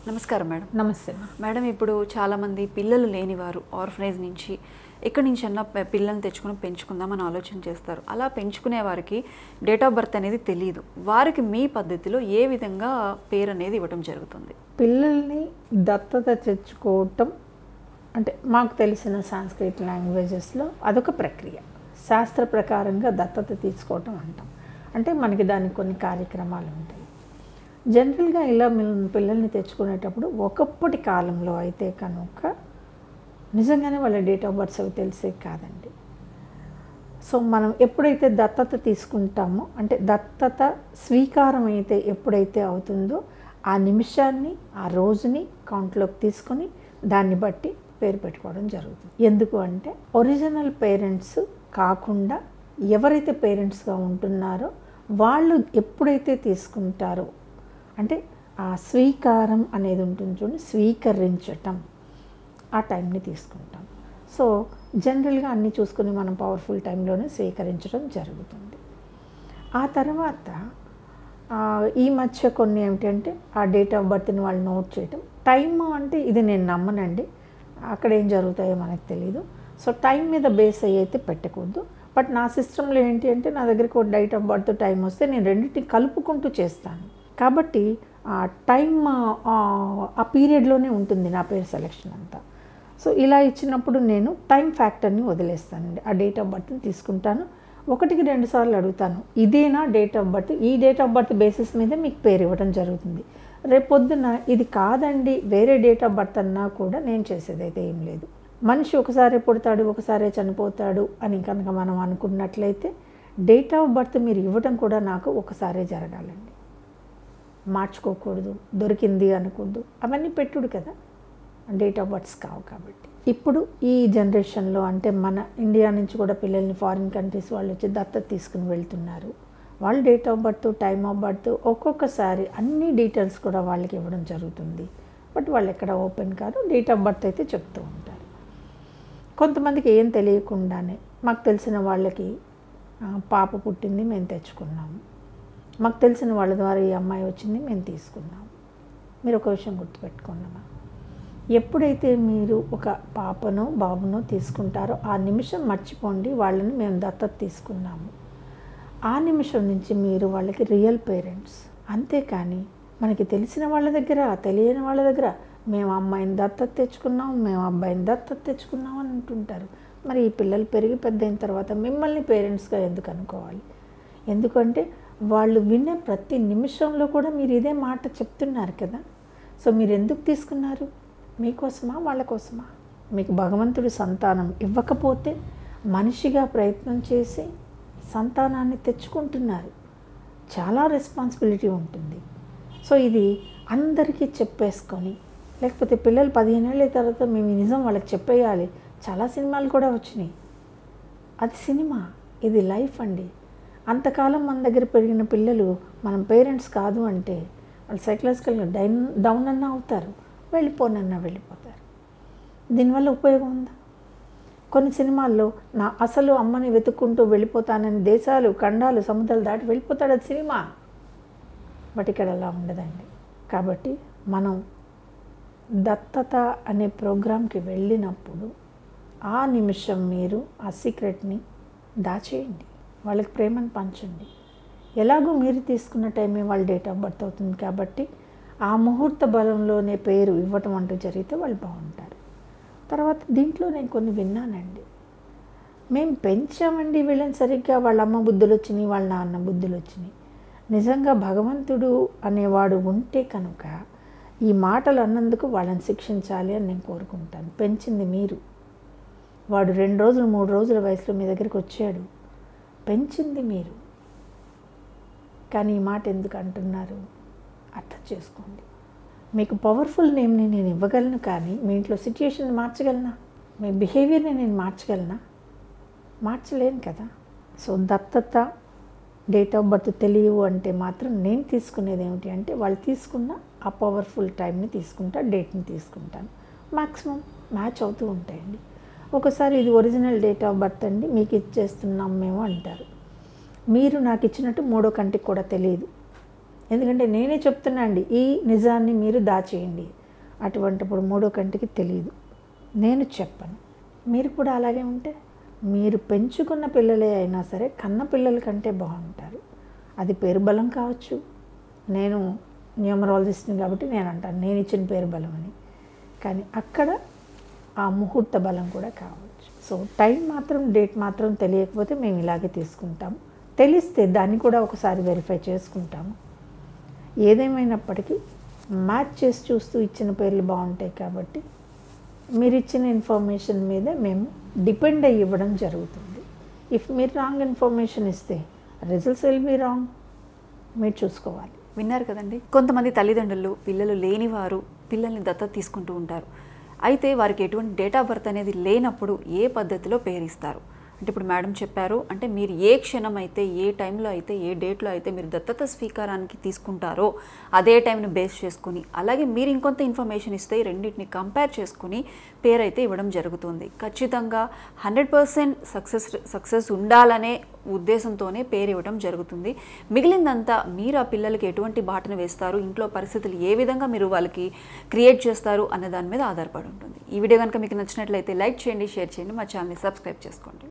నమస్కారం మేడం నమస్తే మేడం ఇప్పుడు చాలామంది పిల్లలు లేనివారు ఆర్ఫనైజ్ నుంచి ఎక్కడి నుంచి అన్నా ప- పిల్లల్ని తెచ్చుకుని పెంచుకుందామని ఆలోచన చేస్తారు అలా పెంచుకునే వారికి డేట్ ఆఫ్ బర్త్ అనేది తెలియదు వారికి మీ పద్ధతిలో ఏ విధంగా పేరు అనేది ఇవ్వడం జరుగుతుంది పిల్లల్ని దత్తత తెచ్చుకోవటం అంటే మాకు తెలిసిన సాంస్క్రిట్ లాంగ్వేజెస్లో అదొక ప్రక్రియ శాస్త్ర ప్రకారంగా దత్తత తీసుకోవటం అంటాం అంటే మనకి దానికి కొన్ని కార్యక్రమాలు ఉంటాయి జనరల్గా ఇలా మిల్- పిల్లల్ని తెచ్చుకునేటప్పుడు ఒకప్పటి కాలంలో అయితే కనుక నిజంగానే వాళ్ళ డేట్ ఆఫ్ బర్త్స్ అవి తెలిసే కాదండి సో మనం ఎప్పుడైతే దత్తత తీసుకుంటామో అంటే దత్తత స్వీకారం అయితే ఎప్పుడైతే అవుతుందో ఆ నిమిషాన్ని ఆ రోజుని కౌంట్లోకి తీసుకొని దాన్ని బట్టి పేరు పెట్టుకోవడం జరుగుతుంది ఎందుకు అంటే ఒరిజినల్ పేరెంట్స్ కాకుండా ఎవరైతే పేరెంట్స్గా ఉంటున్నారో వాళ్ళు ఎప్పుడైతే తీసుకుంటారో అంటే ఆ స్వీకారం అనేది ఉంటుంది చూడండి స్వీకరించటం ఆ టైంని తీసుకుంటాం సో జనరల్గా అన్నీ చూసుకుని మనం పవర్ఫుల్ టైంలోనే స్వీకరించడం జరుగుతుంది ఆ తర్వాత ఆ, ఈ మధ్య కొన్ని ఏమిటంటే ఆ డేట్ ఆఫ్ బర్త్ని వాళ్ళు నోట్ చేయటం టైం అంటే ఇది నేను నమ్మనండి అక్కడ ఏం జరుగుతాయో మనకు తెలియదు సో టైం మీద బేస్ అయ్యి అయితే పెట్టకూడదు బట్ నా సిస్టంలో ఏంటి అంటే నా దగ్గరికి ఒక డేట్ ఆఫ్ బర్త్ టైం వస్తే నేను రెండింటిని కలుపుకుంటూ చేస్తాను కాబట్టి ఆ టైం ఆ పీరియడ్లోనే ఉంటుంది నా పేరు సెలెక్షన్ అంతా సో ఇలా ఇచ్చినప్పుడు నేను టైం ఫ్యాక్టర్ని వదిలేస్తానండి ఆ డేట్ ఆఫ్ బర్త్ని తీసుకుంటాను ఒకటికి రెండు సార్లు అడుగుతాను ఇదేనా డేట్ ఆఫ్ బర్త్ ఈ డేట్ ఆఫ్ బర్త్ బేసిస్ మీద మీకు పేరు ఇవ్వడం జరుగుతుంది రేపొద్దున ఇది కాదండి వేరే డేట్ ఆఫ్ బర్త్ అన్నా కూడా నేను చేసేదైతే ఏం లేదు మనిషి ఒకసారి పుడతాడు ఒకసారి చనిపోతాడు అని కనుక మనం అనుకున్నట్లయితే డేట్ ఆఫ్ బర్త్ మీరు ఇవ్వడం కూడా నాకు ఒకసారే జరగాలండి మార్చుకోకూడదు దొరికింది అనకూడదు అవన్నీ పెట్టుడు కదా డేట్ ఆఫ్ బర్త్స్ కావు కాబట్టి ఇప్పుడు ఈ జనరేషన్లో అంటే మన ఇండియా నుంచి కూడా పిల్లల్ని ఫారిన్ కంట్రీస్ వాళ్ళు వచ్చి దత్తత తీసుకుని వెళ్తున్నారు వాళ్ళ date of birth time of birth ఒక్కొక్కసారి అన్ని డీటెయిల్స్ కూడా వాళ్ళకి ఇవ్వడం జరుగుతుంది బట్ వాళ్ళు ఎక్కడ ఓపెన్ కాదు డేట్ ఆఫ్ బర్త్ అయితే చెప్తూ ఉంటారు కొంతమందికి ఏం తెలియకుండానే మాకు తెలిసిన వాళ్ళకి ఆ, పాప పుట్టింది మేము తెచ్చుకున్నాము మాకు తెలిసిన వాళ్ళ ద్వారా ఈ అమ్మాయి వచ్చింది మేము తీసుకున్నాము మీరు ఒక విషయం గుర్తుపెట్టుకున్నామా ఎప్పుడైతే మీరు ఒక పాపనో బాబునో తీసుకుంటారో ఆ నిమిషం మర్చిపోండి వాళ్ళని మేము దత్తత తీసుకున్నాము ఆ నిమిషం నుంచి మీరు వాళ్ళకి రియల్ పేరెంట్స్ అంతేకాని మనకి తెలిసిన వాళ్ళ దగ్గర తెలియని వాళ్ళ దగ్గర మేము అమ్మాయిని దత్తత తెచ్చుకున్నాం మేము అబ్బాయిని దత్తత తెచ్చుకున్నాం అని అంటుంటారు మరి ఈ పిల్లలు పెరిగి పెద్ద అయిన తర్వాత మిమ్మల్ని పేరెంట్స్గా ఎందుకు అనుకోవాలి ఎందుకంటే వాళ్ళు వినే ప్రతి నిమిషంలో కూడా మీరు ఇదే మాట చెప్తున్నారు కదా సో మీరు ఎందుకు తీసుకున్నారు మీకోసమా వాళ్ళ కోసమా మీకు భగవంతుడి సంతానం ఇవ్వకపోతే మనిషిగా ప్రయత్నం చేసి సంతానాన్ని తెచ్చుకుంటున్నారు చాలా రెస్పాన్సిబిలిటీ ఉంటుంది సో ఇది అందరికీ చెప్పేసుకొని లేకపోతే పిల్లలు పదిహేను ఏళ్ళ తర్వాత మేము ఈ నిజం వాళ్ళకి చెప్పేయాలి చాలా సినిమాలు కూడా వచ్చినాయి అది సినిమా ఇది లైఫ్ అండి అంతకాలం మన దగ్గర పెరిగిన పిల్లలు మనం పేరెంట్స్ కాదు అంటే వాళ్ళు సైకలాజికల్గా డైన్ డౌన్ అన్నా అవుతారు వెళ్ళిపోనన్నా వెళ్ళిపోతారు దీనివల్ల ఉపయోగం ఉందా కొన్ని సినిమాల్లో నా అసలు అమ్మని వెతుక్కుంటూ వెళ్ళిపోతానని దేశాలు ఖండాలు సముద్రాలు దాటి వెళ్ళిపోతాడు అది సినిమా బట్ ఇక్కడ అలా ఉండదండి కాబట్టి మనం దత్తత అనే ప్రోగ్రాంకి వెళ్ళినప్పుడు ఆ నిమిషం మీరు ఆ సీక్రెట్ని దాచేయండి వాళ్ళకి ప్రేమను పంచండి ఎలాగో మీరు తీసుకున్న టైమే వాళ్ళ డేట్ ఆఫ్ బర్త్ అవుతుంది కాబట్టి ఆ ముహూర్త బలంలోనే పేరు ఇవ్వటం అంటూ జరిగితే వాళ్ళు బాగుంటారు తర్వాత దీంట్లో నేను కొన్ని విన్నానండి మేము పెంచామండి వీళ్ళని సరిగ్గా వాళ్ళ అమ్మ బుద్ధులు వచ్చినాయి వాళ్ళ నాన్న బుద్ధులు వచ్చినాయి నిజంగా భగవంతుడు అనేవాడు ఉంటే కనుక ఈ మాటలు అన్నందుకు వాళ్ళని శిక్షించాలి అని నేను కోరుకుంటాను పెంచింది మీరు వాడు రెండు రోజులు మూడు రోజుల వయసులో మీ దగ్గరికి వచ్చాడు పెంచింది మీరు కానీ ఈ మాట ఎందుకు అంటున్నారు అర్థం చేసుకోండి మీకు పవర్ఫుల్ నేమ్ని నేను ఇవ్వగలను కానీ మీ ఇంట్లో సిచ్యుయేషన్ మార్చగలనా మీ బిహేవియర్ని నేను మార్చగలనా మార్చలేను కదా సో దత్తత డేట్ ఆఫ్ బర్త్ తెలియవు అంటే మాత్రం నేను తీసుకునేది ఏమిటి అంటే వాళ్ళు తీసుకున్న ఆ పవర్ఫుల్ టైంని తీసుకుంటా డేట్ని తీసుకుంటాను మ్యాక్సిమం మ్యాచ్ అవుతూ ఉంటాయండి ఒకసారి ఇది ఒరిజినల్ డేట్ ఆఫ్ బర్త్ అండి మీకు ఇచ్చేస్తున్నాం మేము అంటారు మీరు నాకు ఇచ్చినట్టు మూడో కంటికి కూడా తెలియదు ఎందుకంటే నేనే చెప్తున్నా అండి ఈ నిజాన్ని మీరు దాచేయండి అటువంటిప్పుడు మూడో కంటికి తెలియదు నేను చెప్పను మీరు కూడా అలాగే ఉంటే మీరు పెంచుకున్న పిల్లలే అయినా సరే కన్న పిల్లల కంటే బాగుంటారు అది పేరు బలం కావచ్చు నేను న్యూమరాలజిస్ట్ని కాబట్టి నేను అంటాను నేను ఇచ్చిన పేరు బలం అని కానీ అక్కడ ఆ ముహూర్త బలం కూడా కావచ్చు సో టైం మాత్రం డేట్ మాత్రం తెలియకపోతే మేము ఇలాగే తీసుకుంటాము తెలిస్తే దాన్ని కూడా ఒకసారి వెరిఫై చేసుకుంటాము ఏదేమైనప్పటికీ మ్యాచ్ చేసి చూస్తూ ఇచ్చిన పేర్లు బాగుంటాయి కాబట్టి మీరు ఇచ్చిన ఇన్ఫర్మేషన్ మీద మేము డిపెండ్ అయ్యి ఇవ్వడం జరుగుతుంది ఇఫ్ మీరు రాంగ్ ఇన్ఫర్మేషన్ ఇస్తే రిజల్ట్స్ విల్ బీ రాంగ్ మీరు చూసుకోవాలి విన్నారు కదండి కొంతమంది తల్లిదండ్రులు పిల్లలు లేనివారు పిల్లల్ని దత్తత తీసుకుంటూ ఉంటారు అయితే వారికి ఎటువంటి డేట్ ఆఫ్ బర్త్ అనేది లేనప్పుడు ఏ పద్ధతిలో పేరిస్తారు అంటే ఇప్పుడు మేడం చెప్పారు అంటే మీరు ఏ క్షణం అయితే ఏ టైంలో అయితే ఏ డేట్లో అయితే మీరు దత్తత స్వీకారానికి తీసుకుంటారో అదే టైంని బేస్ చేసుకుని అలాగే మీరు ఇంకొంత ఇన్ఫర్మేషన్ ఇస్తే ఈ రెండింటిని కంపేర్ చేసుకుని పేరు అయితే ఇవ్వడం జరుగుతుంది ఖచ్చితంగా హండ్రెడ్ పర్సెంట్ సక్సెస్ సక్సెస్ ఉండాలనే ఉద్దేశంతోనే పేరు ఇవ్వడం జరుగుతుంది మిగిలిందంతా మీరు ఆ పిల్లలకి ఎటువంటి బాటను వేస్తారు ఇంట్లో పరిస్థితులు ఏ విధంగా మీరు వాళ్ళకి క్రియేట్ చేస్తారు అనే దాని మీద ఆధారపడి ఉంటుంది ఈ వీడియో కనుక మీకు నచ్చినట్లయితే లైక్ చేయండి షేర్ చేయండి మా ఛానల్ని సబ్స్క్రైబ్ చేసుకోండి